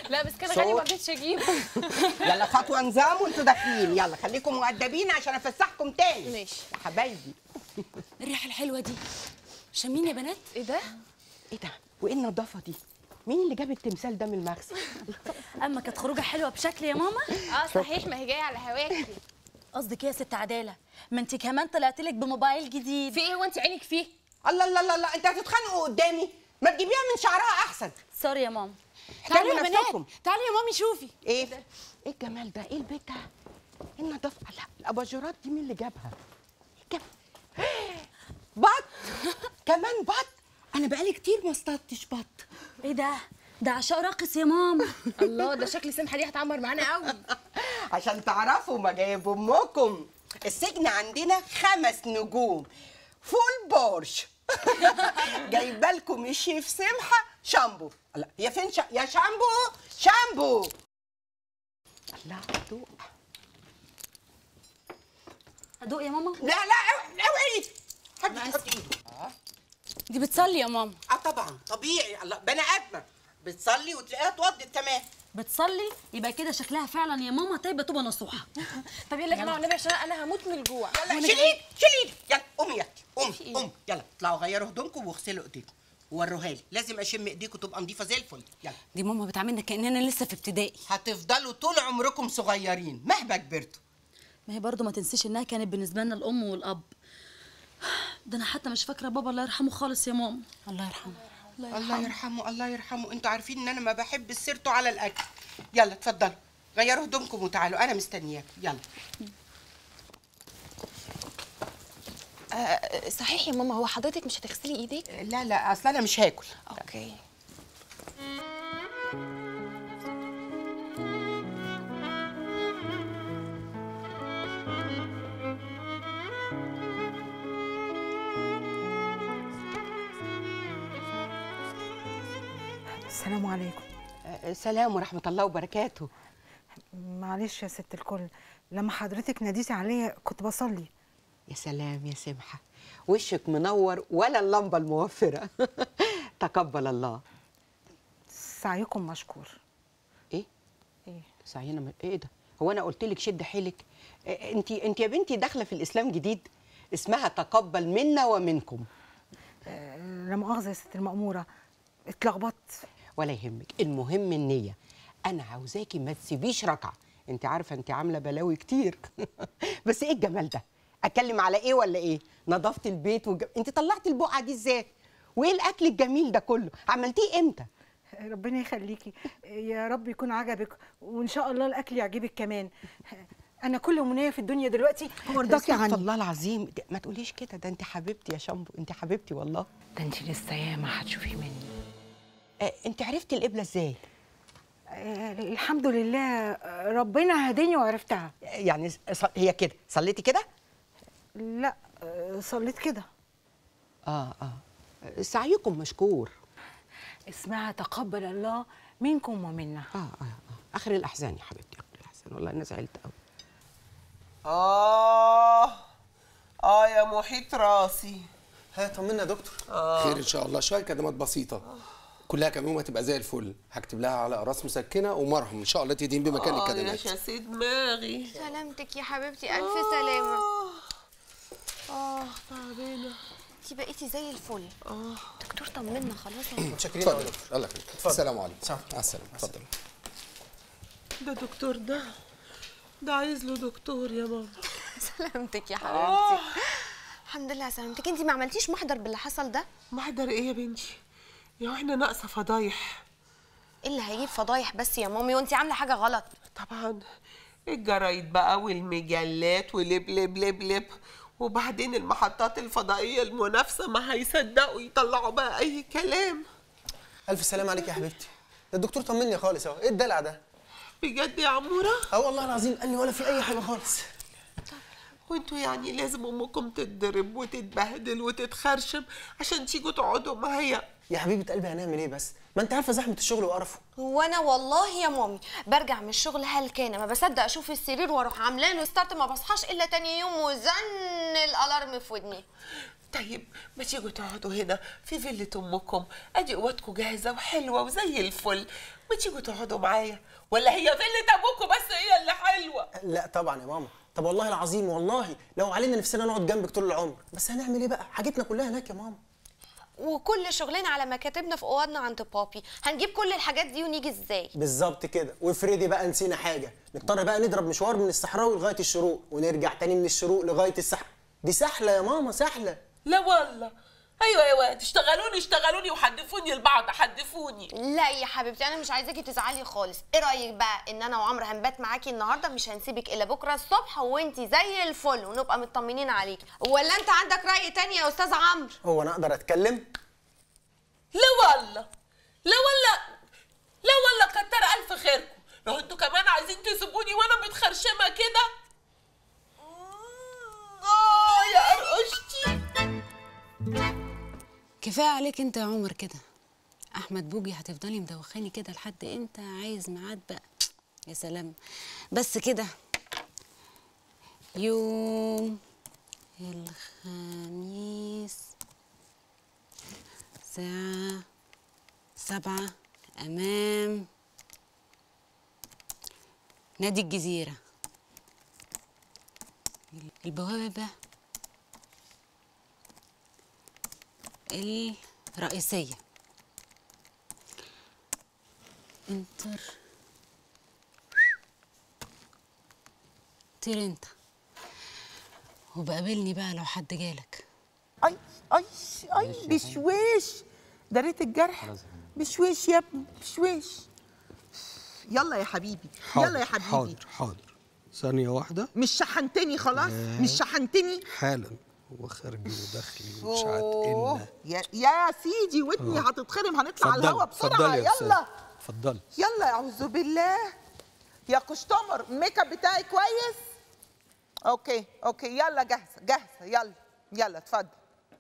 لا بس كان صوت. غالي ما رضيتش اجيبه يلا خطوه نظام وانتوا داخلين يلا خليكم مؤدبين عشان افسحكم تاني ماشي. يا حبايبي الريحه الحلوه دي شامين يا بنات ايه ده ايه ده وايه النظافه دي مين اللي جاب التمثال ده من المغسل اما كانت خروجه حلوه بشكل يا ماما اه صحيح ما هي جايه على هواكي قصدك ايه يا ست عداله ما انت كمان طلعت لك بموبايل جديد في ايه وانت عينك فيه الله الله الله الله انت هتتخانقوا قدامي ما تجيبيها من شعرها احسن سوري يا ماما تعالوا يا احترموا بنات نفسكم. تعالوا يا مامي شوفي ايه ايه الجمال ده ايه البيت ده ايه النظافه لا الاباجورات دي مين اللي جابها إيه جاب بط كمان بط انا بقالي كتير ما اصطادتش بط ايه ده ده عشاء راقص يا ماما الله ده شكل سمحه دي هتعمر معانا قوي عشان تعرفوا ما جايب امكم السجن عندنا خمس نجوم فول بورش جايبه لكم الشيف سمحه شامبو لا هي فين شا... يا شامبو شامبو الله دوق ادوق يا ماما لا لا اوعي اوعي حد يحط ايده اه دي بتصلي يا ماما اه طبعا طبيعي الله بني ادمه بتصلي وتلاقيها اتوضت كمان بتصلي يبقى كده شكلها فعلا يا ماما طيبه طوبه نصوحه طب يلا يا جماعه والنبي عشان انا هموت من الجوع يلا شيل ايدك شيل ايدك يلا قومي يا اختي قومي قومي يلا اطلعوا غيروا هدومكم واغسلوا ايديكم ووروها لي لازم اشم ايديكم تبقى نظيفه زي الفل يلا دي ماما بتعاملنا كاننا لسه في ابتدائي هتفضلوا طول عمركم صغيرين مهما كبرتوا ما هي برضه ما تنسيش انها كانت بالنسبه لنا الام والاب ده انا حتى مش فاكره بابا الله يرحمه خالص يا ماما الله يرحمه الله يرحمه الله يرحمه انتوا عارفين ان انا ما بحب سيرته على الاكل يلا اتفضلوا غيروا هدومكم وتعالوا انا مستنياكم يلا آه صحيح يا ماما هو حضرتك مش هتغسلي ايديك لا لا اصل انا مش هاكل اوكي السلام عليكم آه، سلام ورحمه الله وبركاته معلش يا ست الكل لما حضرتك ناديتي عليا كنت بصلي يا سلام يا سمحه وشك منور ولا اللمبه الموفره تقبل الله سعيكم مشكور ايه ايه سعينا م- ايه ده هو انا قلت لك شد حيلك انت انت يا بنتي داخله في الاسلام جديد اسمها تقبل منا ومنكم آه، لا مؤاخذه يا ست المأموره اتلخبطت ولا يهمك المهم النيه انا عاوزاكي ما تسيبيش ركعه انت عارفه انت عامله بلاوي كتير بس ايه الجمال ده اتكلم على ايه ولا ايه نظافه البيت وج... انت طلعتي البقعه دي ازاي وايه الاكل الجميل ده كله عملتيه امتى ربنا يخليكي يا رب يكون عجبك وان شاء الله الاكل يعجبك كمان انا كل امنيه في الدنيا دلوقتي هو رضاكي استغفر عني الله العظيم ده- ما تقوليش كده ده انت حبيبتي يا شامبو انت حبيبتي والله ده انت لسه ياما هتشوفي مني آه، انت عرفتي القبله ازاي آه، الحمد لله آه، ربنا هداني وعرفتها يعني ص- هي كده صليتي كده لا آه، صليت كده اه اه سعيكم مشكور اسمها تقبل الله منكم ومنا اه اه اه اخر الاحزان يا حبيبتي اخر الاحزان والله انا زعلت قوي آه آه يا محيط راسي ها طمنا يا دكتور خير ان شاء الله شويه كدمات بسيطه كلها كام يوم هتبقى زي الفل هكتب لها على اقراص مسكنه ومرهم ان شاء الله تدين بمكان آه يا الكدمات شاسي دماغي سلامتك يا حبيبتي الف سلامه آه تعبانة انتي بقيتي زي الفل دكتور طمنا خلاص يا متشكرين اتفضل يا دكتور الله يخليك السلام عليكم مع السلامه اتفضل ده دكتور ده ده عايز له دكتور يا ماما سلامتك يا حبيبتي الحمد لله على سلامتك انتي ما عملتيش محضر باللي حصل ده محضر ايه يا بنتي يا احنا ناقصه فضايح ايه اللي هيجيب فضايح بس يا مامي وانتي عامله حاجه غلط طبعا الجرايد بقى والمجلات ولب لب لب لب وبعدين المحطات الفضائية المنافسة ما هيصدقوا يطلعوا بقى أي كلام الف سلام عليك يا حبيبتي ده الدكتور طمني خالص اهو ايه الدلع ده بجد يا عمورة اه والله العظيم قال لي ولا في اي حاجه خالص وانتوا يعني لازم أمكم تتضرب وتتبهدل وتتخرشم عشان تيجوا تقعدوا معايا يا حبيبه قلبي هنعمل ايه بس ما انت عارفه زحمه الشغل وقرفه وانا والله يا مامي برجع من الشغل هلكانه ما بصدق اشوف السرير واروح عامله له ستارت ما بصحاش الا تاني يوم وزن الالارم في ودني طيب ما تيجوا تقعدوا هنا في فيلة امكم ادي اوضتكم جاهزه وحلوه وزي الفل ما تيجوا تقعدوا معايا ولا هي فيلة ابوكم بس هي اللي حلوه لا طبعا يا ماما طب والله العظيم والله لو علينا نفسنا نقعد جنبك طول العمر بس هنعمل ايه بقى حاجتنا كلها هناك يا ماما وكل شغلنا على مكاتبنا في اوضنا عند بابي هنجيب كل الحاجات دي ونيجي ازاي بالظبط كده وافرضي بقى نسينا حاجه نضطر بقى نضرب مشوار من الصحراوي لغايه الشروق ونرجع تاني من الشروق لغايه السح دي سهله يا ماما سهله لا والله ايوه يا واد اشتغلوني اشتغلوني وحدفوني لبعض حدفوني لا يا حبيبتي انا مش عايزاكي تزعلي خالص ايه رايك بقى ان انا وعمرو هنبات معاكي النهارده مش هنسيبك الا بكره الصبح وانتي زي الفل ونبقى مطمنين عليكي ولا انت عندك راي تاني يا استاذ عمرو هو انا اقدر اتكلم لا والله لا والله لا والله كتر الف خيركم لو انتوا كمان عايزين تسيبوني وانا متخرشمه كده اه يا قرقشتي كفايه عليك انت يا عمر كده احمد بوجي هتفضلي مدوخاني كده لحد امتى عايز ميعاد بقى يا سلام بس كده يوم الخميس ساعة سبعة أمام نادي الجزيرة البوابة الرئيسية انتر طير انت وبقابلني بقى لو حد جالك اي اي اي بشويش دريت الجرح بشويش يا ابني بشويش يلا يا حبيبي يلا يا حبيبي حاضر حاضر ثانية واحدة مش شحنتني خلاص لا. مش شحنتني حالا وخارجي وداخلي ومش عارف أوه، إيه يا يا سيدي ودني آه. هتتخرم هنطلع على الهوا بسرعه اتفضلي يا يلا أستاذ. اتفضلي يلا اعوذ بالله يا قشطمر الميك اب بتاعي كويس اوكي اوكي يلا جاهزه جاهزه يلا يلا اتفضل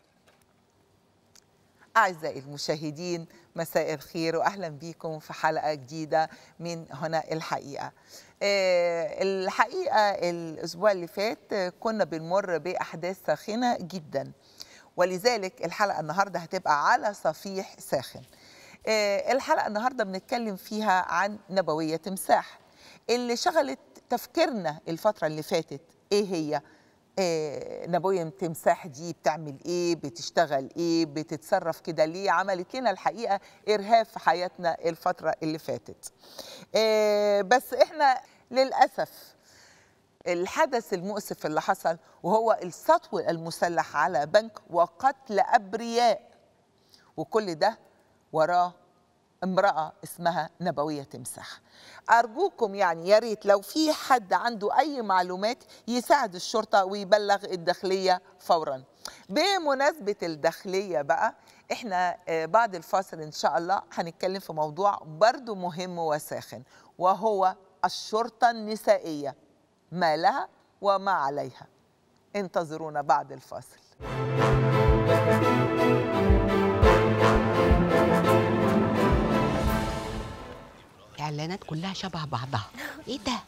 أعزائي المشاهدين مساء الخير وأهلا بكم في حلقة جديدة من هنا الحقيقة آه، الحقيقة الأسبوع اللي فات آه، كنا بنمر بأحداث ساخنة جدا ولذلك الحلقة النهاردة هتبقى على صفيح ساخن آه، الحلقة النهاردة بنتكلم فيها عن نبوية تمساح اللي شغلت تفكيرنا الفترة اللي فاتت إيه هي؟ آه، نبوية تمساح دي بتعمل ايه بتشتغل ايه بتتصرف كده ليه عملت لنا الحقيقة إرهاب في حياتنا الفترة اللي فاتت آه، بس احنا للأسف الحدث المؤسف اللي حصل وهو السطو المسلح على بنك وقتل أبرياء وكل ده وراه امرأة اسمها نبوية تمسح أرجوكم يعني يا ريت لو في حد عنده أي معلومات يساعد الشرطة ويبلغ الداخلية فورا بمناسبة الداخلية بقى احنا آه، بعد الفاصل ان شاء الله هنتكلم في موضوع برضو مهم وساخن وهو الشرطة النسائية ما لها وما عليها انتظرونا بعد الفاصل اعلانات كلها شبه بعضها ايه ده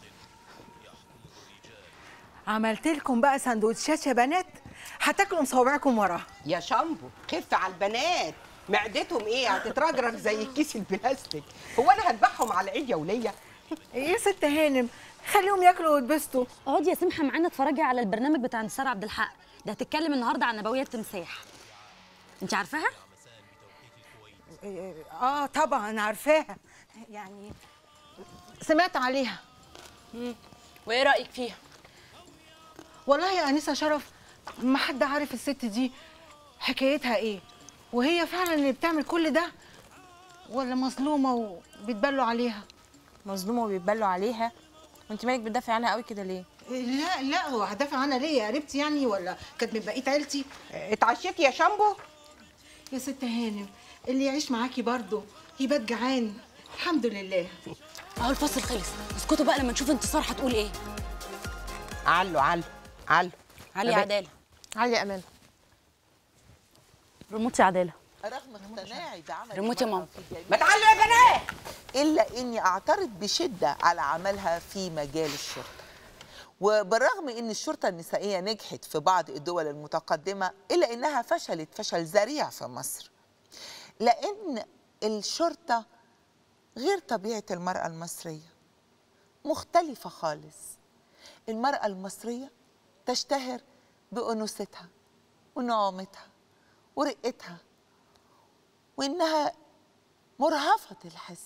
عملت لكم بقى سندوتشات يا بنات هتاكلوا مصوابعكم وراها يا شامبو خف على البنات معدتهم ايه هتترجرج زي الكيس البلاستيك هو انا هذبحهم على العيد يا وليه ايه يا ست هانم خليهم ياكلوا ويتبسطوا اقعدي يا سمحه معانا اتفرجي على البرنامج بتاع انتصار عبد الحق ده هتتكلم النهارده عن نبويه التمساح انت عارفاها اه طبعا عارفاها يعني سمعت عليها وايه رايك فيها والله يا انسه شرف ما حد عارف الست دي حكايتها ايه وهي فعلا اللي بتعمل كل ده ولا مظلومه وبيتبلوا عليها مظلومه وبيتبلوا عليها وانت مالك بتدافعي عنها قوي كده ليه لا لا هو هدافع عنها ليه يا قريبتي يعني ولا كانت من بقيه عيلتي اتعشيتي يا شامبو يا ست هانم اللي يعيش معاكي برضه يبات جعان الحمد لله اهو الفصل خلص اسكتوا بقى لما نشوف انتصار هتقول ايه علو علو علو علي عداله علي يا امان رموتي عداله رغم اقتناعي بعمل ريموت يا المرأة ماما. في جميع ما تعالوا يا بنات الا اني اعترض بشده على عملها في مجال الشرطه وبالرغم ان الشرطه النسائيه نجحت في بعض الدول المتقدمه الا انها فشلت فشل ذريع في مصر لان الشرطه غير طبيعه المراه المصريه مختلفه خالص المراه المصريه تشتهر بانوثتها ونعومتها ورقتها وانها مرهفه الحس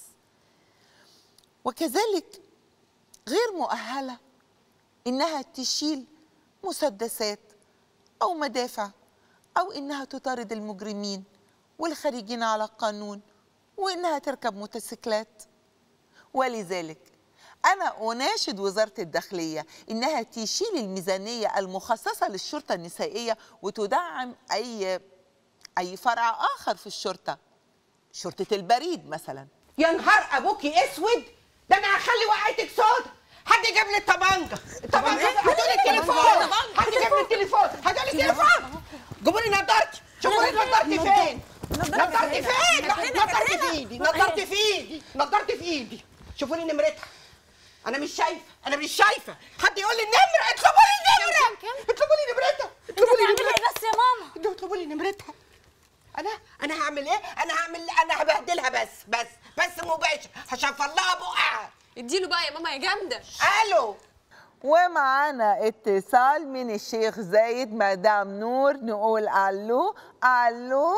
وكذلك غير مؤهله انها تشيل مسدسات او مدافع او انها تطارد المجرمين والخارجين على القانون وانها تركب موتوسيكلات ولذلك انا اناشد وزاره الداخليه انها تشيل الميزانيه المخصصه للشرطه النسائيه وتدعم اي اي فرع اخر في الشرطه شرطه البريد مثلا يا نهار ابوكي اسود ده انا هخلي وقعتك سودا حد يجيب لي الطبنجه الطبنجه هاتوا لي التليفون حد يجيب لي التليفون هاتوا لي التليفون جيبوا لي نضارتي شوفوا لي نضارتي فين نضارتي فين نضارتي في ايدي نضارتي في ايدي نضارتي في ايدي شوفوا لي نمرتها انا مش شايفه انا مش شايفه حد يقول لي النمره اطلبوا لي النمره اطلبوا لي نمرتها اطلبوا لي نمرتها بس يا ماما انتوا اطلبوا لي نمرتها انا انا هعمل ايه انا هعمل انا هبهدلها بس بس بس مباشر هشفر لها بقعها اديله بقى يا ماما يا جامده الو ومعانا اتصال من الشيخ زايد مدام نور نقول الو الو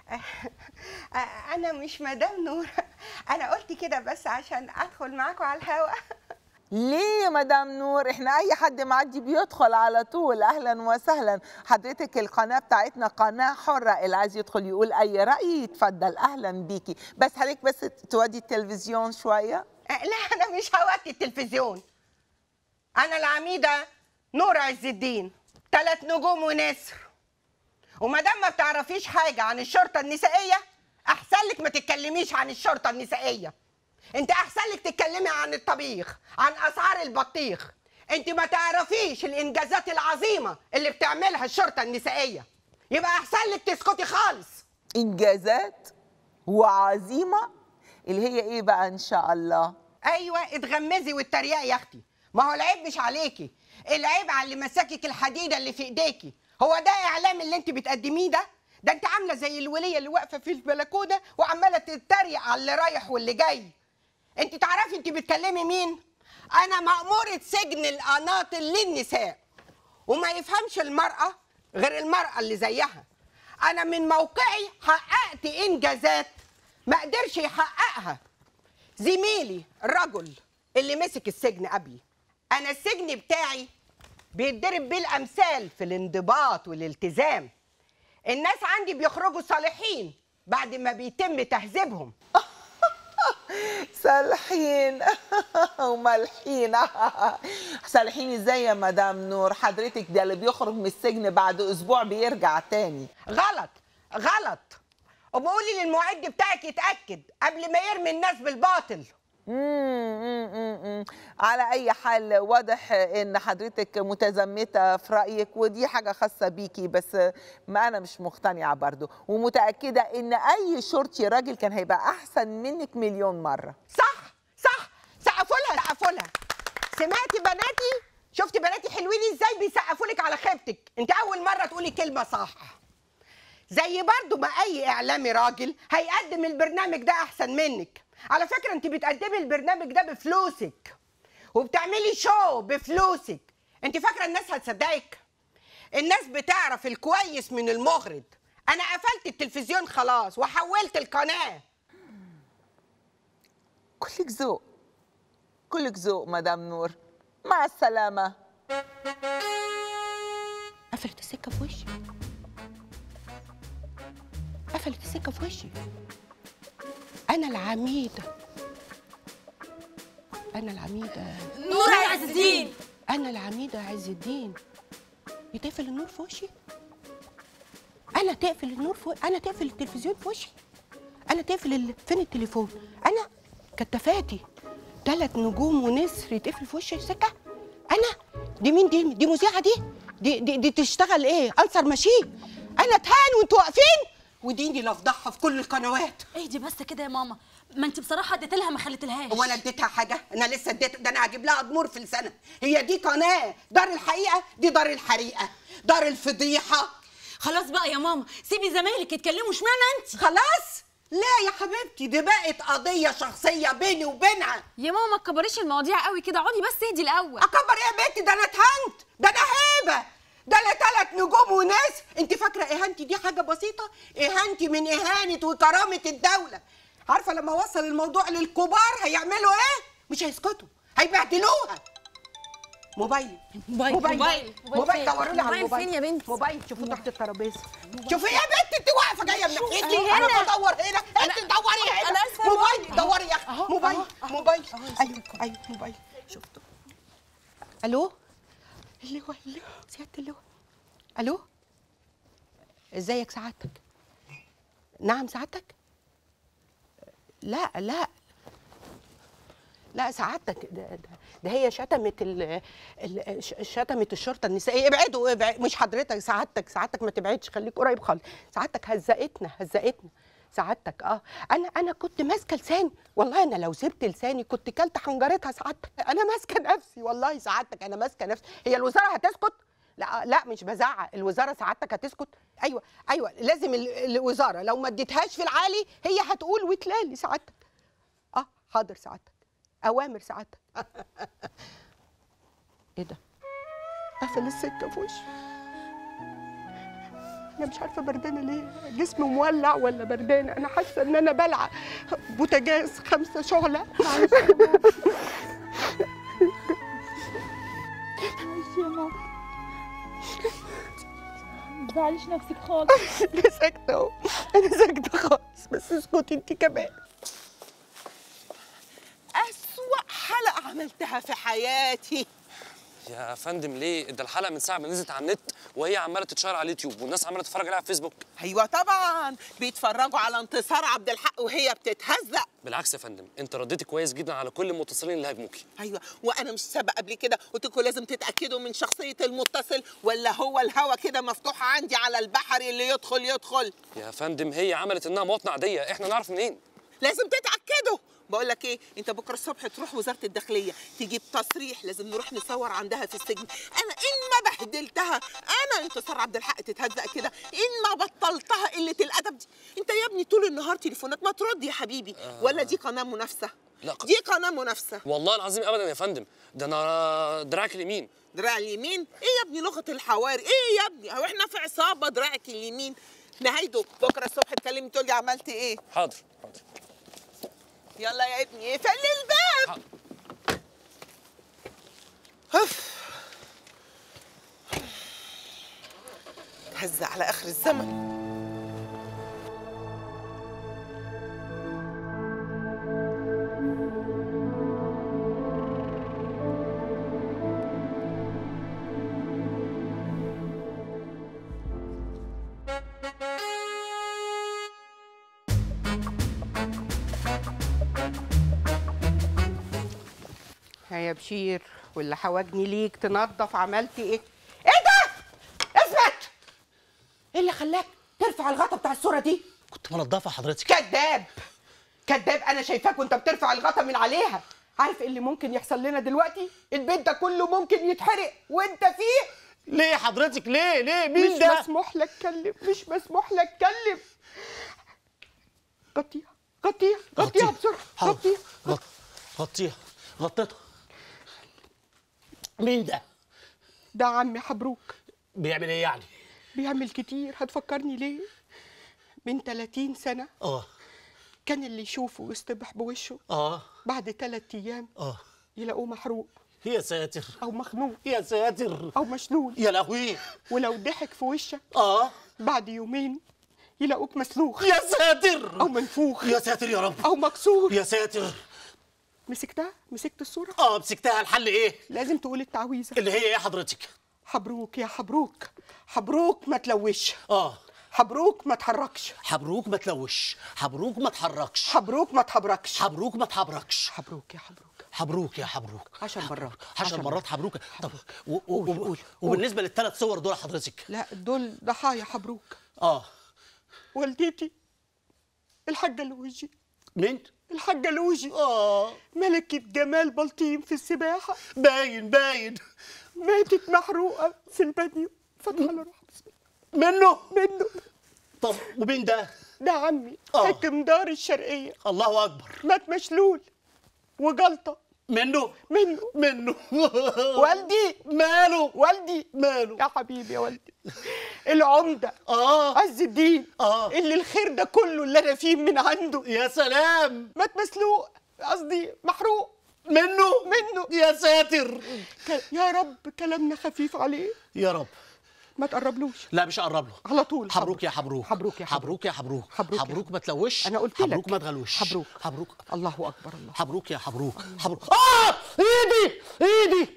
انا مش مدام نور انا قلت كده بس عشان ادخل معاكم على الهوا ليه يا مدام نور احنا اي حد معدي بيدخل على طول اهلا وسهلا حضرتك القناه بتاعتنا قناه حره اللي عايز يدخل يقول اي راي يتفضل اهلا بيكي بس حضرتك بس تودي التلفزيون شويه لا انا مش هوقت التلفزيون انا العميده نور عز الدين ثلاث نجوم ونسر وما دام ما بتعرفيش حاجه عن الشرطه النسائيه احسن لك ما تتكلميش عن الشرطه النسائيه انت احسن لك تتكلمي عن الطبيخ عن اسعار البطيخ انت ما تعرفيش الانجازات العظيمه اللي بتعملها الشرطه النسائيه يبقى احسن لك تسكتي خالص انجازات وعزيمه اللي هي ايه بقى ان شاء الله ايوه اتغمزي واتريقي يا اختي ما هو العيب مش عليكي العيب على اللي مساكك الحديده اللي في ايديكي هو ده اعلام اللي انت بتقدميه ده ده انت عامله زي الوليه اللي واقفه في البلكونه وعماله تتريق على اللي رايح واللي جاي انت تعرفي انت بتكلمي مين انا مأمورة سجن القناطل للنساء وما يفهمش المرأة غير المرأة اللي زيها انا من موقعي حققت انجازات ما قدرش يحققها زميلي الرجل اللي مسك السجن قبلي انا السجن بتاعي بيتضرب بيه الامثال في الانضباط والالتزام الناس عندي بيخرجوا صالحين بعد ما بيتم تهذيبهم صالحين ومالحين صالحين ازاي يا مدام نور حضرتك ده اللي بيخرج من السجن بعد اسبوع بيرجع تاني غلط غلط وبقولي للمعد بتاعك يتاكد قبل ما يرمي الناس بالباطل مم، مم، مم، مم. على اي حال واضح ان حضرتك متزمته في رايك ودي حاجه خاصه بيكي بس ما انا مش مقتنعه برضو ومتاكده ان اي شرطي راجل كان هيبقى احسن منك مليون مره صح صح سقفوا لها سقفوا لها سمعتي بناتي شفتي بناتي حلوين ازاي بيسقفوا لك على خيبتك انت اول مره تقولي كلمه صح زي برضو ما اي اعلامي راجل هيقدم البرنامج ده احسن منك على فكره انت بتقدمي البرنامج ده بفلوسك وبتعملي شو بفلوسك انت فاكره الناس هتصدقك الناس بتعرف الكويس من المغرض انا قفلت التلفزيون خلاص وحولت القناه كلك ذوق كلك ذوق مدام نور مع السلامه قفلت السكه في وشي قفلت السكه في وشي انا العميده انا العميده نور عز الدين انا العميده عز الدين يتقفل النور في وشي انا تقفل النور في انا تقفل التلفزيون في وشي انا تقفل ال... فين التليفون انا كتفاتي ثلاث نجوم ونسر يتقفل في وشي سكه انا دي مين دي دي مذيعه دي دي دي, دي تشتغل ايه انصر ماشين انا اتهان وانتوا واقفين وديني لفضحها في كل القنوات اهدي بس كده يا ماما ما انت بصراحه اديت لها ما خليتلهاش هو انا اديتها حاجه انا لسه اديت ده انا هجيب لها ضمور في لسانها هي دي قناه دار الحقيقه دي دار الحريقه دار الفضيحه خلاص بقى يا ماما سيبي زمايلك يتكلموا اشمعنى انت خلاص لا يا حبيبتي دي بقت قضيه شخصيه بيني وبينها يا ماما ما تكبريش المواضيع قوي كده اقعدي بس اهدي الاول اكبر ايه يا بنتي ده انا اتهنت ده انا هيبه ده انا ثلاث نجوم وناس انت فاكره اهانتي دي حاجه بسيطه اهانتي من اهانه وكرامه الدوله عارفه لما اوصل الموضوع للكبار هيعملوا ايه مش هيسكتوا هيبهدلوها موبايل موبايل موبايل موبايل موبايل دوروا لي على موبايل الموبايل فين يا بنتي؟ موبايل شوفوا تحت الترابيزه شوفي يا بنتي انت واقفه جايه من شوفي ناحيتي هنا. انا بدور هنا انت دوري هنا أنا آسفة يا موبايل ماما. دوري يا اخي موبايل موبايل ايوه ايوه موبايل شفته الو اللواء اللواء سياده اللواء الو ازيك سعادتك نعم سعادتك لا لا لا سعادتك ده, ده, ده هي شتمت ال ال ش- شتمت الشرطه النسائيه ابعدوا ابعد مش حضرتك سعادتك سعادتك ما تبعدش خليك قريب خالص سعادتك هزقتنا هزقتنا سعادتك اه انا انا كنت ماسكه لساني والله انا لو سبت لساني كنت كلت حنجرتها سعادتك انا ماسكه نفسي والله سعادتك انا ماسكه نفسي هي الوزاره هتسكت لا لا مش بزعق الوزاره سعادتك هتسكت ايوه ايوه لازم ال- الوزاره لو ما اديتهاش في العالي هي هتقول وتلالي سعادتك اه حاضر سعادتك اوامر سعادتك ايه ده قفل السكه في وشي انا مش عارفه بردانه ليه جسمي مولع ولا بردانه انا حاسه ان انا بلع بوتاجاز خمسه شعله معلش يا ماما ما تزعليش نفسك خالص انا ساكته اهو انا ساكته خالص بس اسكتي انت كمان أسوأ حلقة عملتها في حياتي يا فندم ليه ده الحلقه من ساعه ما نزلت على النت وهي عماله تتشهر على اليوتيوب والناس عماله تتفرج عليها على الفيسبوك ايوه طبعا بيتفرجوا على انتصار عبد الحق وهي بتتهزق بالعكس يا فندم انت رديتي كويس جدا على كل المتصلين اللي هاجموكي ايوه وانا مش سابقه قبل كده قلت لكم لازم تتاكدوا من شخصيه المتصل ولا هو الهوا كده مفتوح عندي على البحر اللي يدخل يدخل يا فندم هي عملت انها مواطنه عاديه احنا نعرف منين لازم تتاكدوا بقول لك ايه انت بكره الصبح تروح وزاره الداخليه تجيب تصريح لازم نروح نصور عندها في السجن انا ان ما بهدلتها انا انتصار عبد الحق تتهزق كده ان ما بطلتها قله الادب دي انت يا ابني طول النهار تليفونات ما ترد يا حبيبي ولا دي قناه منافسه لا ق- دي قناه منافسه والله العظيم ابدا يا فندم ده انا دراعك اليمين دراع اليمين ايه يا ابني لغه الحواري ايه يا ابني هو احنا في عصابه دراعك اليمين نهايته بكره الصبح تكلمني تقول لي عملت ايه حاضر حاضر يلا يا ابني اقفل الباب هف هز على اخر الزمن ها يا بشير واللي حواجني ليك تنظف عملتي ايه ايه ده اثبت ايه اللي خلاك ترفع الغطا بتاع الصوره دي كنت منضفه حضرتك كذاب كذاب انا شايفاك وانت بترفع الغطا من عليها عارف ايه اللي ممكن يحصل لنا دلوقتي البيت ده كله ممكن يتحرق وانت فيه ليه حضرتك ليه ليه مين مش ده مسموح لك اتكلم مش مسموح لك اتكلم غطيها غطيها غطيها بسرعه حاضر غط... غطيها غطيتها مين ده ده عمي حبروك بيعمل ايه يعني بيعمل كتير هتفكرني ليه من 30 سنة اه كان اللي يشوفه ويصطبح بوشه اه بعد ثلاث أيام اه يلاقوه محروق يا ساتر أو مخنوق يا ساتر أو مشلول يا لهوي ولو ضحك في وشك اه بعد يومين يلاقوك مسلوخ يا ساتر أو منفوخ يا ساتر يا رب أو مكسور يا ساتر مسكتها مسكت الصورة اه مسكتها الحل ايه لازم تقول التعويذة اللي هي ايه حضرتك حبروك يا حبروك حبروك ما تلوش اه حبروك ما تحركش حبروك ما تلوش حبروك ما تحركش حبروك ما تحبركش حبروك ما تحبركش حبروك يا حبروك حبروك يا حبروك عشر مرات عشر مرات حبروك طب و- و- و- وبالنسبه للثلاث صور دول حضرتك لا دول ضحايا حبروك اه والدتي الحاجة لوجي مين؟ الحاجة لوجي اه ملكة جمال بلطيم في السباحة باين باين ماتت محروقة في البانيو فتح الله روحها منه منه طب ومين ده؟ ده عمي آه. حاكم دار الشرقية الله اكبر مات مشلول وجلطة منه منه منه والدي ماله والدي ماله يا حبيبي يا والدي العمدة اه عز الدين اه اللي الخير ده كله اللي انا فيه من عنده يا سلام مات مسلوق قصدي محروق منه منه يا ساتر ك- يا رب كلامنا خفيف عليه يا رب ما تقربلوش لا مش هقرب له على طول حبروك يا حبروك حبروك يا حبروك يا حبروك حبروك يا حبروك ما تلوش أنا قلت لك. حبروك ما تغلوش حبروك. حبروك الله اكبر الله حبروك يا حبروك حبروك اه ايدي ايدي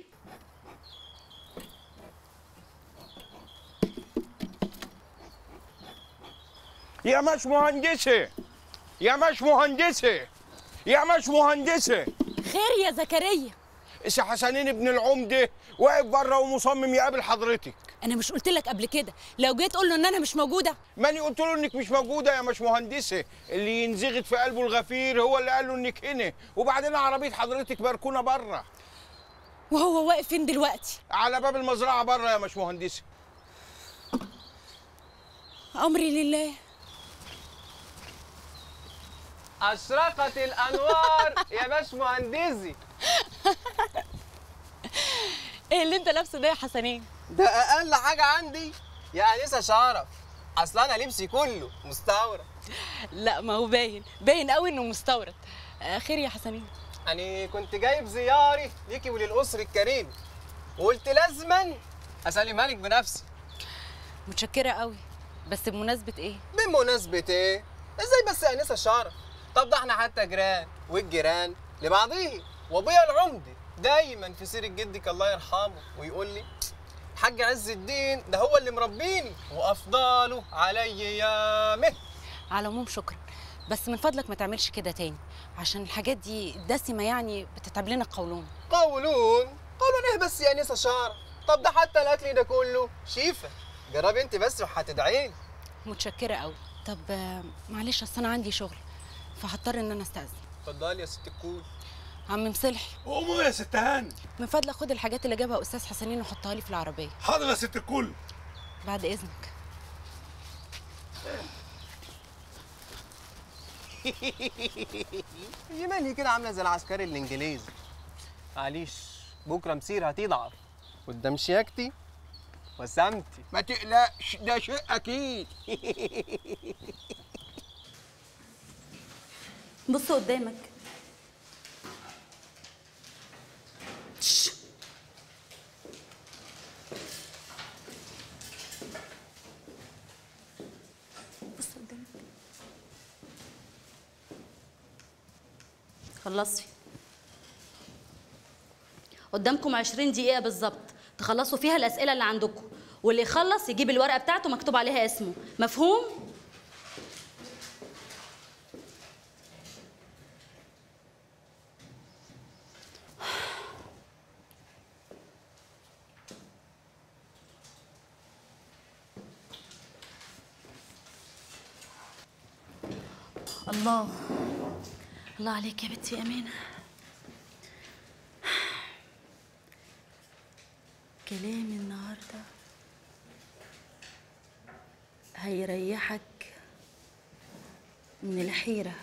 يا مش مهندسة يا مش مهندسة يا مش مهندسة خير يا زكريا سي حسنين ابن العمدة واقف بره ومصمم يقابل حضرتك انا مش قلت لك قبل كده لو جيت قول له ان انا مش موجوده ماني قلت له انك مش موجودة يا مش مهندسة اللي ينزغت في قلبه الغفير هو اللي قال له انك هنا وبعدين عربية حضرتك مركونة بره وهو واقف فين دلوقتي على باب المزرعة بره يا مش مهندسة امري لله أشرقت الأنوار يا باش مهندسي ايه اللي انت لابسه ده يا حسنين ده أقل حاجة عندي يا أنسة شرف أصل أنا لبسي كله مستورد لا ما هو باين باين قوي انه مستورد آه، خير يا حسنين يعني كنت جايب زياري ليكي وللأسر الكريم وقلت لازما أسلمها لك بنفسي متشكره قوي بس بمناسبه ايه بمناسبة إيه؟ إزاي بس يا أنسة شرف؟ طب ده إحنا حتى جيران والجيران لبعضيه وأبويا العمدة دايما في سيرة جدك الله يرحمه ويقول لي الحاج عز الدين ده هو اللي مربيني وأفضاله علي يامه على العموم شكرا بس من فضلك ما تعملش كده تاني عشان الحاجات دي دسمه يعني بتتعب لنا القولون قولون قولون إيه بس يا أنسة شرف؟ طب ده حتى الأكل ده كله شيفة جربي أنت بس وهتدعيلي متشكره قوي طب آه، معلش اصل انا عندي شغل فهضطر ان انا استاذن اتفضلي يا ست الكل عم مصلحي قوموا يا ست هاني من فضلك خد الحاجات اللي جابها استاذ حسنين وحطها لي في العربيه حاضر يا ست الكل بعد اذنك هي مالي كده عامله زي العسكري الانجليزي معلش بكره مسير هتضعف قدام شياكتي وسامتي ما تقلقش ده شيء اكيد بص قدامك بص قدامك خلصي قدامكم 20 دقيقة بالظبط تخلصوا فيها الأسئلة اللي عندكم واللي يخلص يجيب الورقة بتاعته مكتوب عليها اسمه مفهوم؟ الله الله عليك يا بنتي يا أمينة كلامي النهارده هيريحك من الحيرة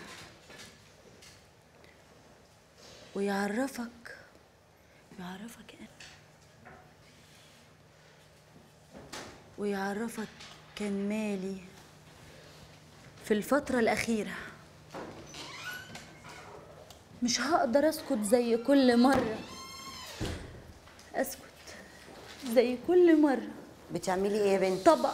ويعرفك يعرفك أنا ويعرفك كان مالي في الفترة الأخيرة مش هقدر أسكت زي كل مرة أسكت زي كل مرة بتعملي ايه يا بنت؟ طبعا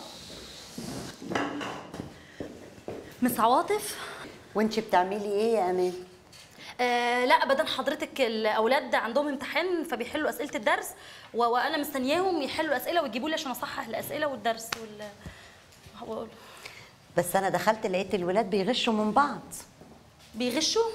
مس عواطف وانت بتعملي ايه يا امان؟ آه لا ابدا حضرتك الاولاد عندهم امتحان فبيحلوا اسئله الدرس و... وانا مستنياهم يحلوا الاسئله ويجيبوا لي عشان اصحح الاسئله والدرس وال هقول بس انا دخلت لقيت الولاد بيغشوا من بعض بيغشوا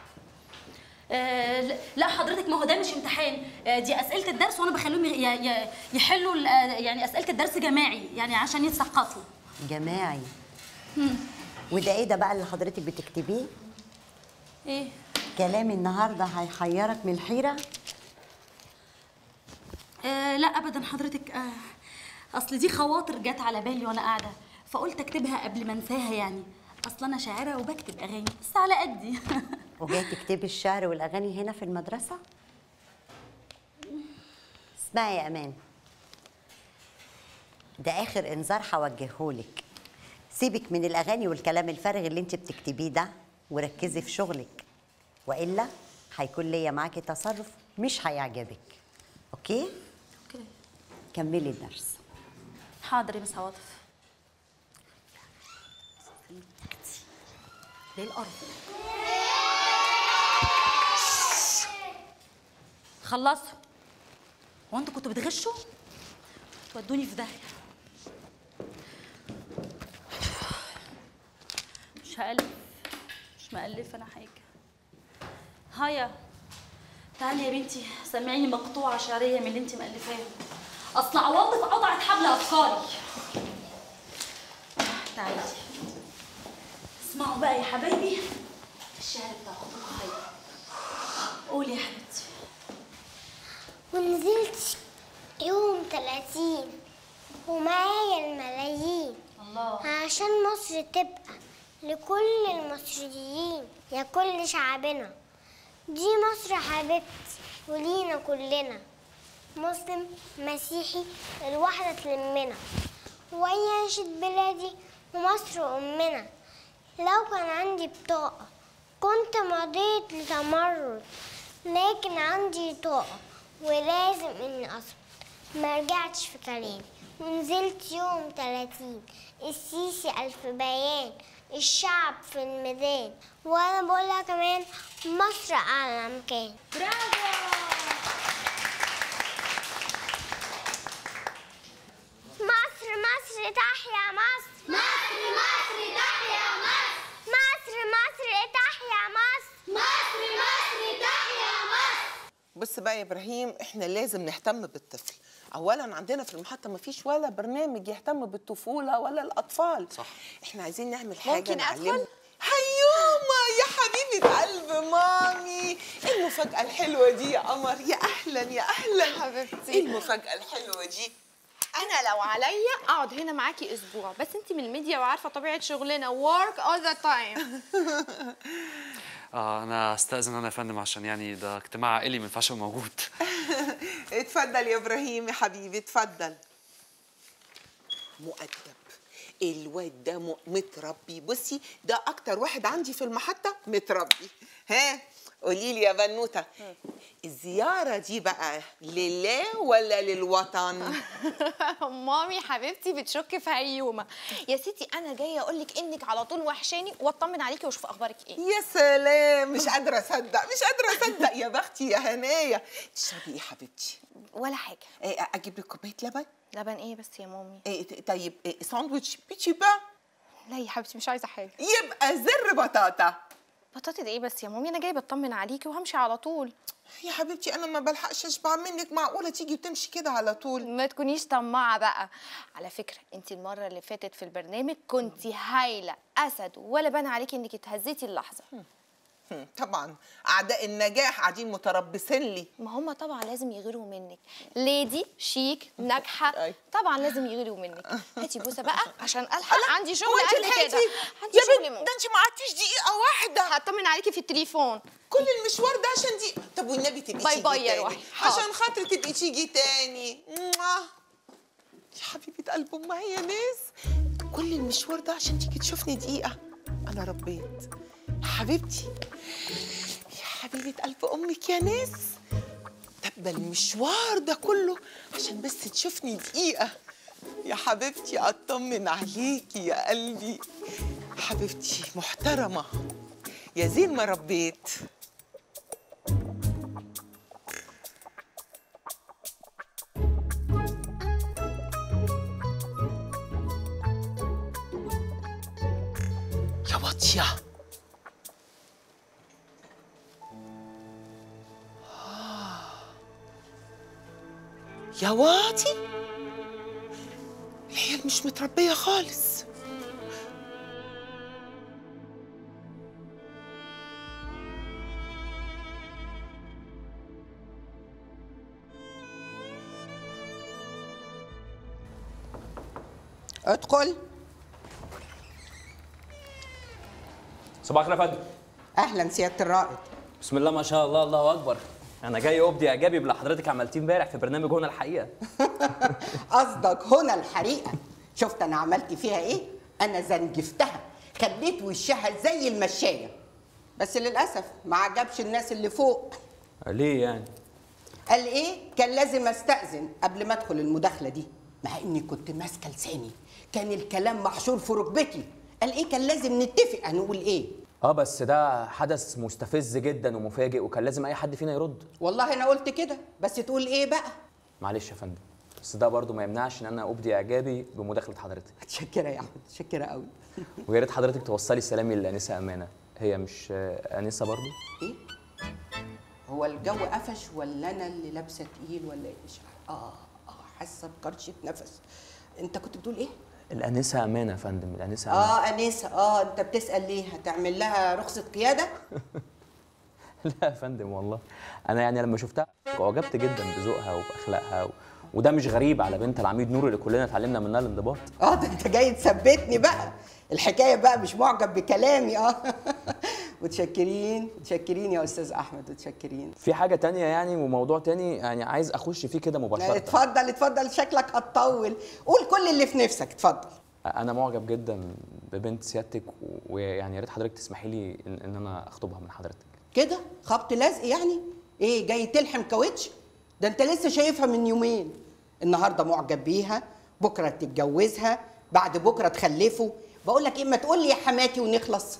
آه لا- لا حضرتك ما هو ده مش امتحان آه دي اسئله الدرس وانا بخليهم ي... ي... يحلوا ال- آه، يعني اسئله الدرس جماعي يعني عشان يتثقفوا جماعي مم. وده ايه ده بقى اللي حضرتك بتكتبيه ايه كلامي النهارده هيحيرك من الحيره آه لا ابدا حضرتك آه اصل دي خواطر جت على بالي وانا قاعده فقلت اكتبها قبل ما انساها يعني اصل انا شاعره وبكتب اغاني بس على قدي وجاي تكتبي الشعر والاغاني هنا في المدرسه اسمعي يا امان ده اخر انذار هوجههولك سيبك من الاغاني والكلام الفارغ اللي انت بتكتبيه ده وركزي في شغلك والا هيكون ليا معاكي تصرف مش هيعجبك اوكي اوكي كملي الدرس حاضر يا مس عواطف ليه القرف خلصوا هو انتوا كنتوا بتغشوا تودوني في داهيه مش هألف مش مألفة انا حاجه هيا تعالي يا بنتي سمعيني مقطوعه شعريه من اللي انت مألفاها اصل عواطف قطعت حبل افكاري تعالي اسمعوا بقى يا حبايبي الشعر بتاع خطوبة هيا قولي يا حبيبتي ونزلت يوم 30 ومعايا الملايين الله عشان مصر تبقى لكل المصريين يا كل شعبنا دي مصر حبيبتي ولينا كلنا مسلم مسيحي الوحدة تلمنا ويعيشت بلادي ومصر أمنا لو كان عندي بطاقة كنت مضيت لتمرد لكن عندي طاقة ولازم إني أصمت ما رجعتش في كلامي ونزلت يوم 30 السيسي ألف بيان الشعب في الميدان وأنا بقولها كمان مصر أعلى مكان مصر مصر تحيا مصر مصر مصر تحيا مصر مصر مصر تحيا مصر مصر مصر تحيا مصر بص بقى يا ابراهيم احنا لازم نهتم بالطفل اولا عندنا في المحطه ما فيش ولا برنامج يهتم بالطفوله ولا الاطفال صح احنا عايزين نعمل حاجه ممكن أدخل؟ نعلمه هيوما يا حبيبه قلب مامي ايه المفاجاه الحلوه دي يا قمر يا اهلا يا اهلا حبيبتي. ايه المفاجاه الحلوه دي انا لو عليا اقعد هنا معاكي اسبوع بس انت من الميديا وعارفه طبيعه شغلنا work all the time آه انا استاذن انا يا فندم عشان يعني ده اجتماع عائلي ما ينفعش أبقى موجود اتفضل يا ابراهيم يا حبيبي اتفضل مؤدب الواد ده م- متربي بصي ده اكتر واحد عندي في المحطه متربي ها قولي لي يا بنوته الزياره دي بقى لله ولا للوطن مامي حبيبتي بتشك في هيومه يا ستي انا جايه اقول لك انك على طول وحشاني واطمن عليكي واشوف اخبارك ايه يا سلام مش قادره اصدق مش قادره اصدق يا بختي يا هنايا تشربي ايه حبيبتي ولا حاجه إيه اجيب لك كوبايه لبن لبن ايه بس يا مامي إيه ت- طيب إيه ساندوتش بيتشي با لا يا حبيبتي مش عايزه حاجه يبقى زر بطاطا بطاطا ايه بس يا مامي انا جايه بطمن عليكي وهمشي على طول يا حبيبتي انا ما بلحقش اشبع منك معقوله تيجي وتمشي كده على طول ما تكونيش طماعه بقى على فكره انت المره اللي فاتت في البرنامج كنت هايله اسد ولا بان عليكي انك اتهزيتي اللحظه هم، طبعا اعداء النجاح قاعدين متربصين لي ما هم طبعا لازم يغيروا منك ليدي شيك ناجحه طبعا لازم يغيروا منك هاتي بوسه بقى عشان الحق عندي شغل هو أنت قد لحقتي؟ كده عندي يا شغل بنت، موت ده انت ما قعدتيش دقيقه واحده هطمن عليكي في التليفون كل المشوار ده عشان دي طب والنبي تبقي باي تيجي باي يا تاني روحي. حاضر. عشان خاطر تبقي تيجي تاني موah. يا حبيبه قلب امها يا ناس كل المشوار ده عشان تيجي تشوفني دقيقه انا ربيت يا حبيبتي يا حبيبه قلب امك يا ناس تبقى المشوار ده كله عشان بس تشوفني دقيقه يا حبيبتي اطمن عليكي يا قلبي حبيبتي محترمه يا زين ما ربيت يا واطية آه. يا واطي العيال مش متربية خالص ادخل صباح الخير يا فندم اهلا سياده الرائد بسم الله ما شاء الله الله اكبر انا جاي ابدي اعجابي باللي حضرتك عملتيه امبارح في برنامج هنا الحقيقه قصدك هنا الحريقه شفت انا عملت فيها ايه انا زنجفتها خليت وشها زي المشايه بس للاسف ما عجبش الناس اللي فوق ليه يعني قال ايه كان لازم استاذن قبل ما ادخل المداخله دي مع اني كنت ماسكه لساني كان الكلام محشور في ركبتي قال ايه كان لازم نتفق هنقول ايه اه بس ده حدث مستفز جدا ومفاجئ وكان لازم اي حد فينا يرد والله انا قلت كده بس تقول ايه بقى معلش يا فندم بس ده برضو ما يمنعش ان انا ابدي اعجابي بمداخله حضرتك متشكره يا احمد متشكره قوي ويا ريت حضرتك توصلي سلامي لانسه امانه هي مش آه، انسه برضو ايه هو الجو قفش ولا انا اللي لابسه تقيل ولا ايه مش عارفة. اه اه حاسه بكرشه نفس انت كنت بتقول ايه الانسه امانه يا فندم الانسه امانه اه انسه اه انت بتسال ليه هتعمل لها رخصه قياده لا يا فندم والله انا يعني لما شفتها اعجبت جدا بذوقها وباخلاقها و... وده مش غريب على بنت العميد نور اللي كلنا اتعلمنا منها الانضباط اه ده انت جاي تثبتني بقى الحكايه بقى مش معجب بكلامي اه متشكرين متشكرين يا استاذ احمد متشكرين في حاجه تانية يعني وموضوع تاني يعني عايز اخش فيه كده لا، مباشره اتفضل اتفضل شكلك هتطول قول كل اللي في نفسك اتفضل انا معجب جدا ببنت سيادتك و- ويعني يا ريت حضرتك تسمحي لي ان, إن انا اخطبها من حضرتك كده خبط لزق يعني ايه جاي تلحم كاوتش ده انت لسه شايفها من يومين النهارده معجب بيها بكره تتجوزها بعد بكره تخلفه بقول لك ايه ما تقول لي يا حماتي ونخلص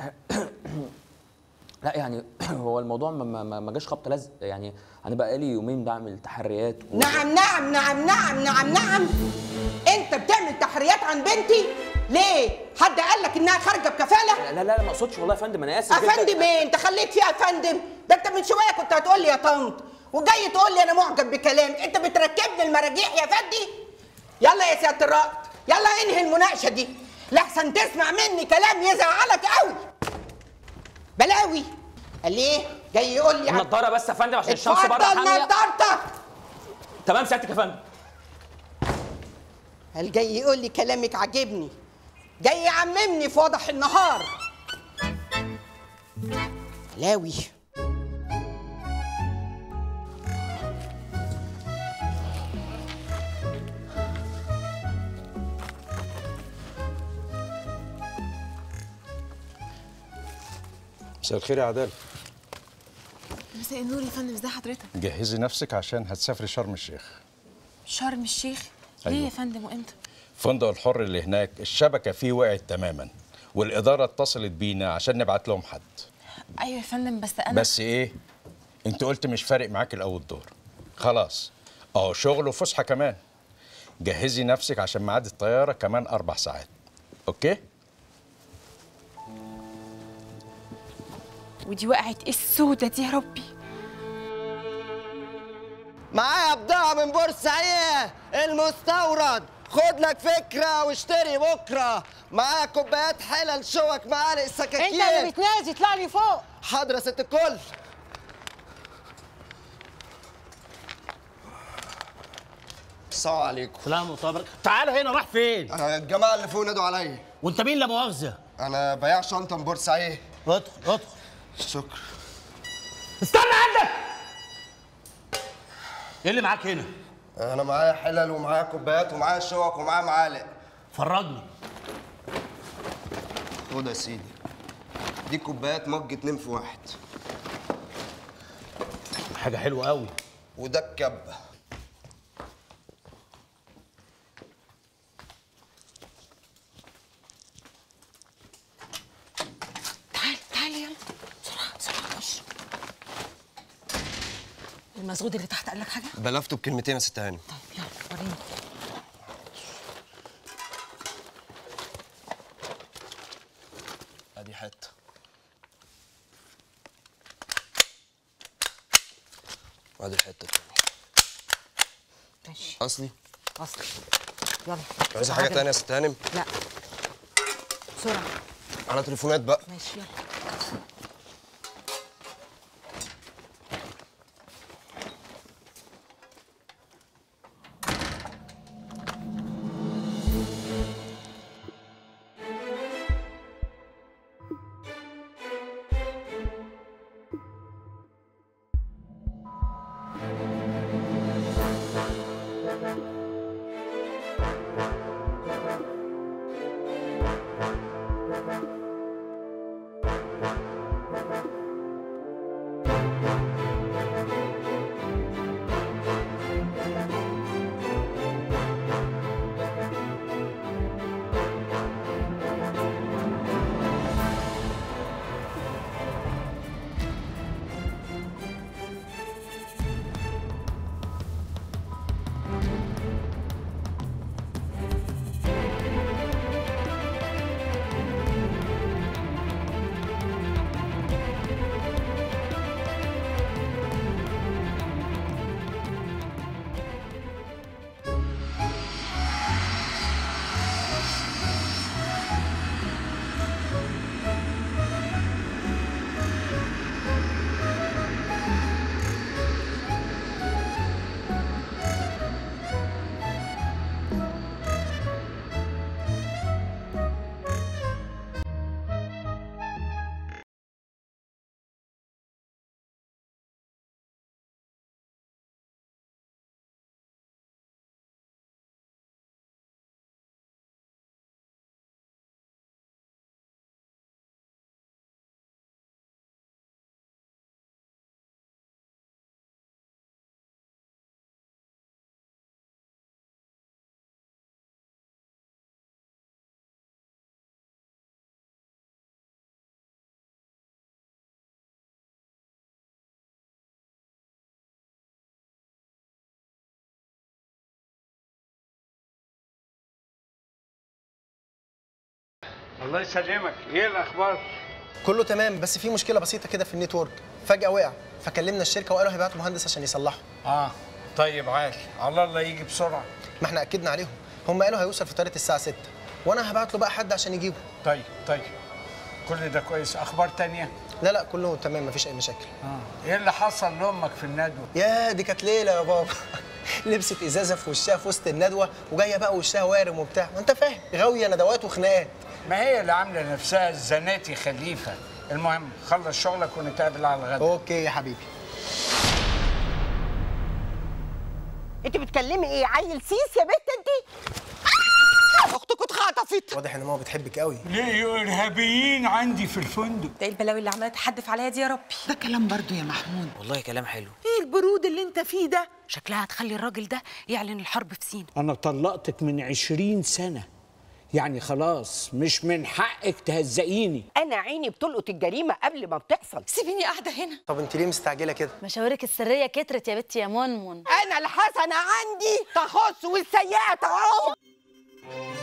لا يعني هو الموضوع ما- ما ما- ما جاش خبط لزق يعني انا بقى لي يومين بعمل تحريات و... نعم نعم نعم نعم نعم نعم انت بتعمل تحريات عن بنتي ليه حد قال لك انها خارجه بكفاله لا لا لا ما اقصدش والله يا فندم انا اسف جدا. افندم ايه انت خليت فيها افندم ده انت من شويه كنت هتقول لي يا طنط وجاي تقول لي انا معجب بكلامك انت بتركبني المراجيح يا فندي يلا يا سياده الرائد يلا انهي المناقشه دي لحسن تسمع مني كلام يزعلك قوي بلاوي قال ايه جاي يقول لي النضاره بس يا فندم عشان الشمس بره اتفضل حاميه نضارتك تمام سيادتك يا فندم قال جاي يقول لي كلامك عاجبني جاي يعممني في وضح النهار بلاوي مساء الخير يا عدال مساء النور يا فندم ازي حضرتك جهزي نفسك عشان هتسافري شرم الشيخ شرم الشيخ ليه أيوة. يا فندم وامتى الفندق الحر اللي هناك الشبكة فيه وقعت تماما والإدارة اتصلت بينا عشان نبعت لهم حد ايوه يا فندم بس انا بس إيه أنت قلت مش فارق معاك الأول دور خلاص أهو شغل وفسحة كمان جهزي نفسك عشان ميعاد الطيارة كمان أربع ساعات أوكي؟ ودي وقعت ايه السودة دي يا ربي معايا بضاعة من بورسعيد المستورد خد لك فكرة واشتري بكرة معايا كوبايات حلل شوك معالق سكاكين انت اللي بتنازي اطلع لي فوق حاضر يا ست الكل السلام عليكم سلام وطبرك تعال هنا راح فين؟ الجماعة اللي فوق نادوا عليا وانت مين لا مؤاخذة؟ أنا بياع شنطة من بورسعيد ادخل ادخل شكرا استنى عندك ايه اللي معاك هنا؟ أنا معايا حلل ومعايا كوبايات ومعايا شوك ومعايا معالق فرجني خد يا سيدي دي كوبايات مج اتنين في واحد حاجة حلوة قوي وده الكبة تعال تعال يلا بسرعه بسرعه خش المسغود اللي تحت قال لك حاجه بلفته بكلمتين يا ست هاني يلا وريني ادي حته وادي الحته التانية ماشي اصلي اصلي يلا عايزه حاجه تانية يا ست هانم لا بسرعه على تليفونات بقى ماشي يلا الله يسلمك ايه الاخبار كله تمام بس في مشكله بسيطه كده في النيتورك فجاه وقع فكلمنا الشركه وقالوا هيبعتوا مهندس عشان يصلحه اه طيب عال على الله يجي بسرعه ما احنا اكدنا عليهم هم قالوا هيوصل في طريقه الساعه 6 وانا هبعت له بقى حد عشان يجيبه طيب طيب كل ده كويس اخبار تانية لا لا كله تمام مفيش اي مشاكل اه ايه اللي حصل لامك في الندوه يا دي كانت ليله يا بابا لبست ازازه في وشها في وسط الندوه وجايه بقى وشها وارم وبتاع ما انت فاهم غاويه ندوات وخناقات ما هي اللي عامله نفسها الزناتي خليفه المهم خلص شغلك ونتقابل على الغدا اوكي يا حبيبي انت بتكلمي ايه عيل سيس يا بنت انت اختك اتخطفت واضح ان ماما بتحبك قوي ليه ارهابيين عندي في الفندق ده ايه البلاوي اللي عماله تحدف عليا دي يا ربي ده كلام برضو يا محمود والله كلام حلو ايه البرود اللي انت فيه ده شكلها هتخلي الراجل ده يعلن الحرب في سينا انا طلقتك من عشرين سنه يعني خلاص مش من حقك تهزقيني انا عيني بتلقط الجريمه قبل ما بتحصل سيبيني قاعده هنا طب انت ليه مستعجله كده مشاورك السريه كترت يا بنتي يا منمن انا الحسنه عندي تخص والسيئه تعوض